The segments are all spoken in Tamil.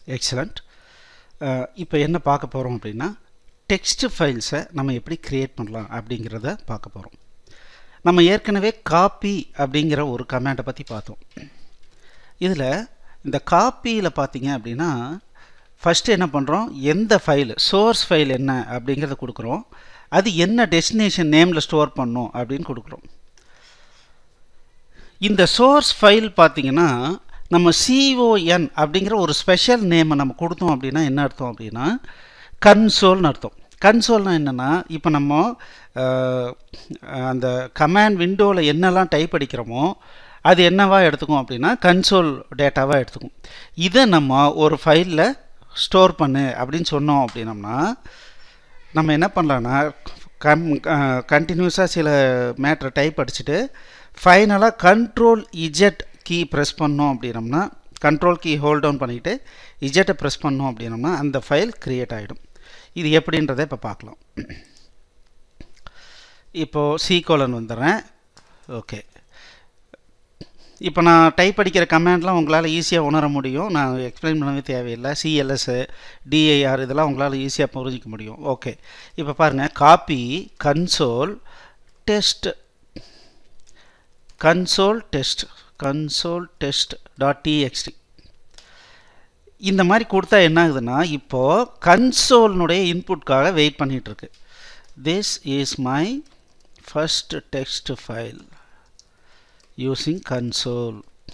எக்ஸலண்ட் இப்போ என்ன பார்க்க போகிறோம் அப்படின்னா டெக்ஸ்ட் ஃபைல்ஸை நம்ம எப்படி க்ரியேட் பண்ணலாம் அப்படிங்கிறத பார்க்க போகிறோம் நம்ம ஏற்கனவே காப்பி அப்படிங்கிற ஒரு கமாண்டை பற்றி பார்த்தோம் இதில் இந்த காப்பியில் பார்த்தீங்க அப்படின்னா ஃபஸ்ட்டு என்ன பண்ணுறோம் எந்த ஃபைல் சோர்ஸ் ஃபைல் என்ன அப்படிங்கிறத கொடுக்குறோம் அது என்ன டெஸ்டினேஷன் நேமில் ஸ்டோர் பண்ணும் அப்படின்னு கொடுக்குறோம் இந்த சோர்ஸ் ஃபைல் பார்த்தீங்கன்னா நம்ம சிஓஎன் அப்படிங்கிற ஒரு ஸ்பெஷல் நேமை நம்ம கொடுத்தோம் அப்படின்னா என்ன அர்த்தம் அப்படின்னா கன்சோல்னு அர்த்தம் கன்சோல்னா என்னென்னா இப்போ நம்ம அந்த கமாண்ட் விண்டோவில் என்னெல்லாம் டைப் அடிக்கிறோமோ அது என்னவா எடுத்துக்கும் அப்படின்னா கன்சோல் டேட்டாவாக எடுத்துக்கும் இதை நம்ம ஒரு ஃபைலில் ஸ்டோர் பண்ணு அப்படின்னு சொன்னோம் அப்படின்னம்னா நம்ம என்ன பண்ணலான்னா கம் கண்டினியூஸாக சில மேட்ரை டைப் அடிச்சுட்டு ஃபைனலாக கண்ட்ரோல் இஜெட் கீ ப்ரெஸ் பண்ணோம் அப்படின்னம்னா கண்ட்ரோல் கீ ஹோல்ட் டவுன் பண்ணிவிட்டு இஜெட்டை ப்ரெஸ் பண்ணோம் அப்படின்னம்னா அந்த ஃபைல் க்ரியேட் ஆகிடும் இது எப்படின்றத இப்போ பார்க்கலாம் இப்போது சி கோலன் வந்துடுறேன் ஓகே இப்போ நான் டைப் அடிக்கிற கமெண்ட்லாம் உங்களால் ஈஸியாக உணர முடியும் நான் எக்ஸ்பிளைன் பண்ணவே தேவையில்லை சிஎல்எஸ்ஸு டிஐஆர் இதெல்லாம் உங்களால் ஈஸியாக புரிஞ்சிக்க முடியும் ஓகே இப்போ பாருங்கள் copy console test console test console test dot TXT இந்த மாதிரி கொடுத்தா என்ன ஆகுதுன்னா இப்போது கன்சோல்னுடைய இன்புட்காக வெயிட் பண்ணிகிட்ருக்கு this is my first text file using console.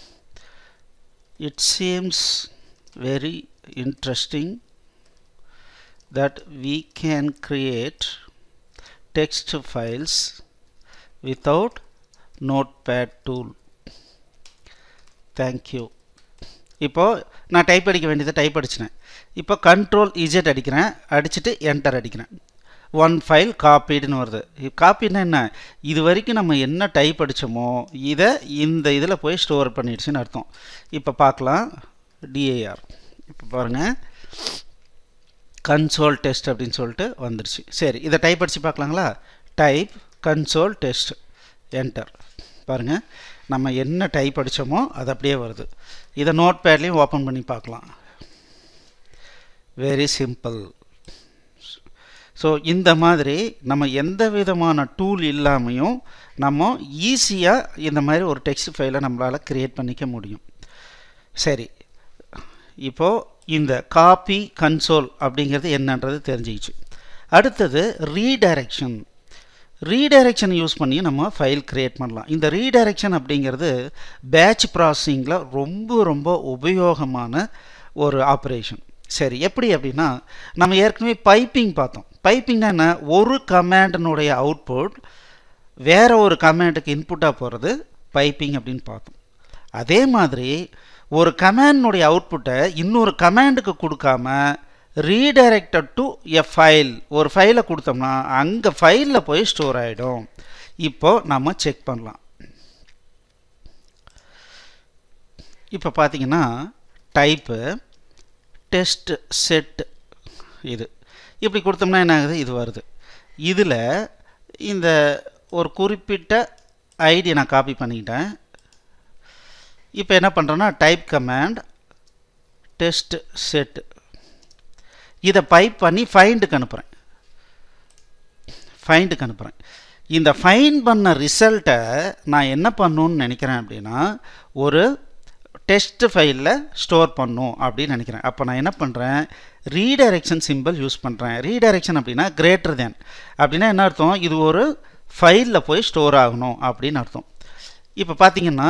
It seems very interesting that we can create text files without notepad tool. Thank you. இப்போ நான் டைப் அடிக்க வேண்டியதை டைப் அடிச்சினேன் இப்போ கண்ட்ரோல் இஜெட் அடிக்கிறேன் அடிச்சுட்டு என்டர் அடிக்கிறேன் ஒன் ஃபைல் காப்பீடுன்னு வருது காப்பின்னா என்ன இது வரைக்கும் நம்ம என்ன டைப் அடித்தோமோ இதை இந்த இதில் போய் ஸ்டோர் பண்ணிடுச்சுன்னு அர்த்தம் இப்போ பார்க்கலாம் டிஏஆர் இப்போ பாருங்கள் கன்சோல் டெஸ்ட் அப்படின்னு சொல்லிட்டு வந்துடுச்சு சரி இதை டைப் அடித்து பார்க்கலாங்களா டைப் கன்சோல் டெஸ்ட் என்டர் பாருங்கள் நம்ம என்ன டைப் அடித்தோமோ அது அப்படியே வருது இதை நோட் பேட்லேயும் ஓப்பன் பண்ணி பார்க்கலாம் வெரி சிம்பிள் ஸோ இந்த மாதிரி நம்ம எந்த விதமான டூல் இல்லாமையும் நம்ம ஈஸியாக இந்த மாதிரி ஒரு டெக்ஸ்ட் ஃபைலை நம்மளால் க்ரியேட் பண்ணிக்க முடியும் சரி இப்போது இந்த காப்பி கன்சோல் அப்படிங்கிறது என்னன்றது தெரிஞ்சிக்கிச்சு அடுத்தது ரீடைரக்ஷன் ரீடைரக்ஷன் யூஸ் பண்ணி நம்ம ஃபைல் க்ரியேட் பண்ணலாம் இந்த ரீடைரக்ஷன் அப்படிங்கிறது பேட்ச் ப்ராசஸிங்கில் ரொம்ப ரொம்ப உபயோகமான ஒரு ஆப்ரேஷன் சரி எப்படி அப்படின்னா நம்ம ஏற்கனவே பைப்பிங் பார்த்தோம் பைப்பிங்னா என்ன ஒரு கமாண்டினுடைய அவுட்புட் வேறு ஒரு கமாண்டுக்கு இன்புட்டாக போகிறது பைப்பிங் அப்படின்னு பார்த்தோம் அதே மாதிரி ஒரு கமாண்டினுடைய அவுட்புட்டை இன்னொரு கமாண்டுக்கு கொடுக்காம ரீடைரக்டட் டு எ ஃபைல் ஒரு ஃபைலை கொடுத்தோம்னா அங்கே ஃபைலில் போய் ஸ்டோர் ஆகிடும் இப்போது நம்ம செக் பண்ணலாம் இப்போ பார்த்தீங்கன்னா டைப்பு டெஸ்ட் செட் இது இப்படி கொடுத்தோம்னா என்ன ஆகுது இது வருது இதில் இந்த ஒரு குறிப்பிட்ட ஐடி நான் காப்பி பண்ணிக்கிட்டேன் இப்போ என்ன பண்ணுறேன்னா டைப் கமாண்ட் டெஸ்ட் செட் இதை பைப் பண்ணி ஃபைண்டுக்கு அனுப்புகிறேன் ஃபைண்டுக்கு அனுப்புகிறேன் இந்த ஃபைன் பண்ண ரிசல்ட்டை நான் என்ன பண்ணணுன்னு நினைக்கிறேன் அப்படின்னா ஒரு டெஸ்ட் ஃபைலில் ஸ்டோர் பண்ணும் அப்படின்னு நினைக்கிறேன் அப்போ நான் என்ன பண்ணுறேன் ரீடைரக்ஷன் சிம்பிள் யூஸ் பண்ணுறேன் ரீடைரக்ஷன் அப்படின்னா கிரேட்டர் தேன் அப்படின்னா என்ன அர்த்தம் இது ஒரு ஃபைலில் போய் ஸ்டோர் ஆகணும் அப்படின்னு அர்த்தம் இப்போ பார்த்தீங்கன்னா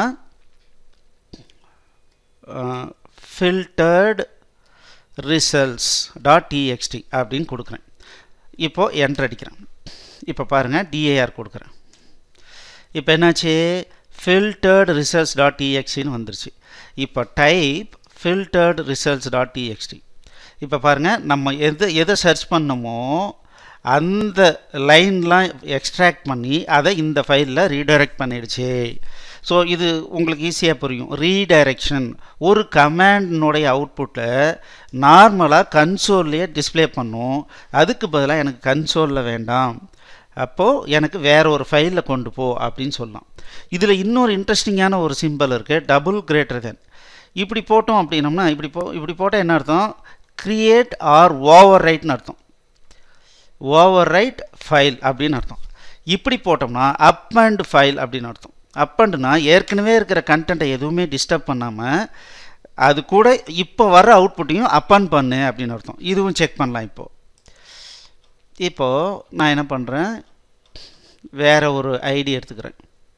ஃபில்டர்டு ரிசல்ட்ஸ் டாட் டிஎக்ஸ்டி அப்படின்னு கொடுக்குறேன் இப்போது என்ட்ரு அடிக்கிறேன் இப்போ பாருங்கள் டிஏஆர் கொடுக்குறேன் இப்போ என்னாச்சு ஃபில்டர்டு ரிசல்ட்ஸ் டாட் டிஎக்ஸ்டின்னு வந்துருச்சு இப்போ type filtered results dot TXT இப்போ பாருங்கள் நம்ம எது எதை சர்ச் பண்ணமோ அந்த லைன்லாம் எக்ஸ்ட்ராக்ட் பண்ணி அதை இந்த ஃபைலில் ரீடைரக்ட் பண்ணிடுச்சு ஸோ இது உங்களுக்கு ஈஸியாக புரியும் ரீடைரக்ஷன் ஒரு கமாண்டினுடைய அவுட்புட்டை நார்மலாக கன்சோல்லையே டிஸ்பிளே பண்ணும் அதுக்கு பதிலாக எனக்கு கன்சோலில் வேண்டாம் அப்போது எனக்கு வேறு ஒரு ஃபைலில் கொண்டு போ அப்படின்னு சொல்லலாம் இதில் இன்னொரு இன்ட்ரெஸ்டிங்கான ஒரு சிம்பிள் இருக்குது டபுள் கிரேட்டர் தென் இப்படி போட்டோம் அப்படின்னம்னா இப்படி போ இப்படி போட்டால் என்ன அர்த்தம் கிரியேட் ஆர் ஓவர் ரைட்னு அர்த்தம் ஓவர் ரைட் ஃபைல் அப்படின்னு அர்த்தம் இப்படி போட்டோம்னா அப் அண்ட் ஃபைல் அப்படின்னு அர்த்தம் அப் அண்ட்னா ஏற்கனவே இருக்கிற கண்டென்ட்டை எதுவுமே டிஸ்டர்ப் பண்ணாமல் அது கூட இப்போ வர அவுட்புட்டையும் அப் அண்ட் பண்ணு அப்படின்னு அர்த்தம் இதுவும் செக் பண்ணலாம் இப்போது இப்போது நான் என்ன பண்ணுறேன் வேறு ஒரு ஐடி எடுத்துக்கிறேன்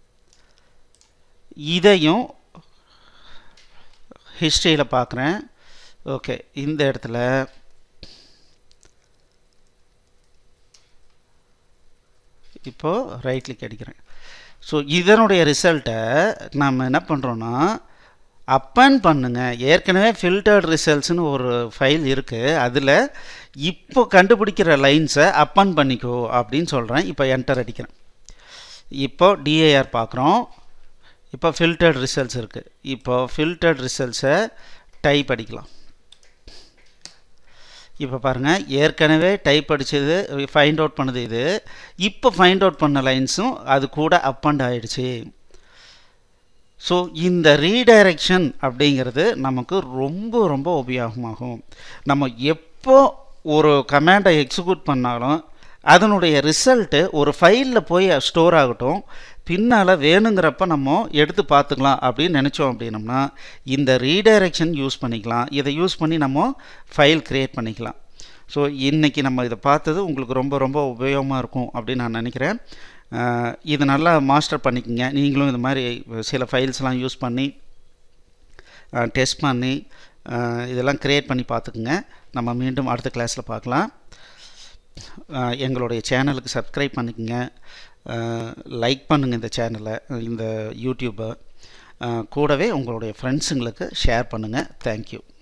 இதையும் ஹிஸ்ட்ரியில் பார்க்குறேன் ஓகே இந்த இடத்துல இப்போது ரைட் கிளிக் அடிக்கிறேன் ஸோ இதனுடைய ரிசல்ட்டை நம்ம என்ன பண்ணுறோன்னா அப்பன் பண்ணுங்க ஏற்கனவே ஃபில்டர்ட் ரிசல்ட்ஸ்னு ஒரு ஃபைல் இருக்குது அதில் இப்போ கண்டுபிடிக்கிற லைன்ஸை அப்பன் பண்ணிக்கோ அப்படின்னு சொல்கிறேன் இப்போ என்டர் அடிக்கிறேன் இப்போ டிஏஆர் பார்க்குறோம் இப்போ ஃபில்டர்ட் ரிசல்ட்ஸ் இருக்குது இப்போ ஃபில்டர்ட் ரிசல்ட்ஸை டைப் அடிக்கலாம் இப்போ பாருங்கள் ஏற்கனவே டைப் அடித்தது ஃபைண்ட் அவுட் பண்ணது இது இப்போ ஃபைண்ட் அவுட் பண்ண லைன்ஸும் அது கூட அப் அண்ட் ஆயிடுச்சு ஸோ இந்த ரீடைரக்ஷன் அப்படிங்கிறது நமக்கு ரொம்ப ரொம்ப உபயோகமாகும் நம்ம எப்போ ஒரு கமாண்டை எக்ஸிக்யூட் பண்ணாலும் அதனுடைய ரிசல்ட்டு ஒரு ஃபைலில் போய் ஸ்டோர் ஆகட்டும் பின்னால் வேணுங்கிறப்ப நம்ம எடுத்து பார்த்துக்கலாம் அப்படின்னு நினச்சோம் அப்படின்னம்னா இந்த ரீடைரக்ஷன் யூஸ் பண்ணிக்கலாம் இதை யூஸ் பண்ணி நம்ம ஃபைல் க்ரியேட் பண்ணிக்கலாம் ஸோ இன்றைக்கி நம்ம இதை பார்த்தது உங்களுக்கு ரொம்ப ரொம்ப உபயோகமாக இருக்கும் அப்படின்னு நான் நினைக்கிறேன் இது நல்லா மாஸ்டர் பண்ணிக்கோங்க நீங்களும் இந்த மாதிரி சில ஃபைல்ஸ்லாம் யூஸ் பண்ணி டெஸ்ட் பண்ணி இதெல்லாம் க்ரியேட் பண்ணி பார்த்துக்குங்க நம்ம மீண்டும் அடுத்த கிளாஸில் பார்க்கலாம் எங்களுடைய சேனலுக்கு சப்ஸ்கிரைப் பண்ணிக்கோங்க லைக் பண்ணுங்கள் இந்த சேனலை இந்த யூடியூப்பை கூடவே உங்களுடைய ஃப்ரெண்ட்ஸுங்களுக்கு ஷேர் பண்ணுங்கள் தேங்க்யூ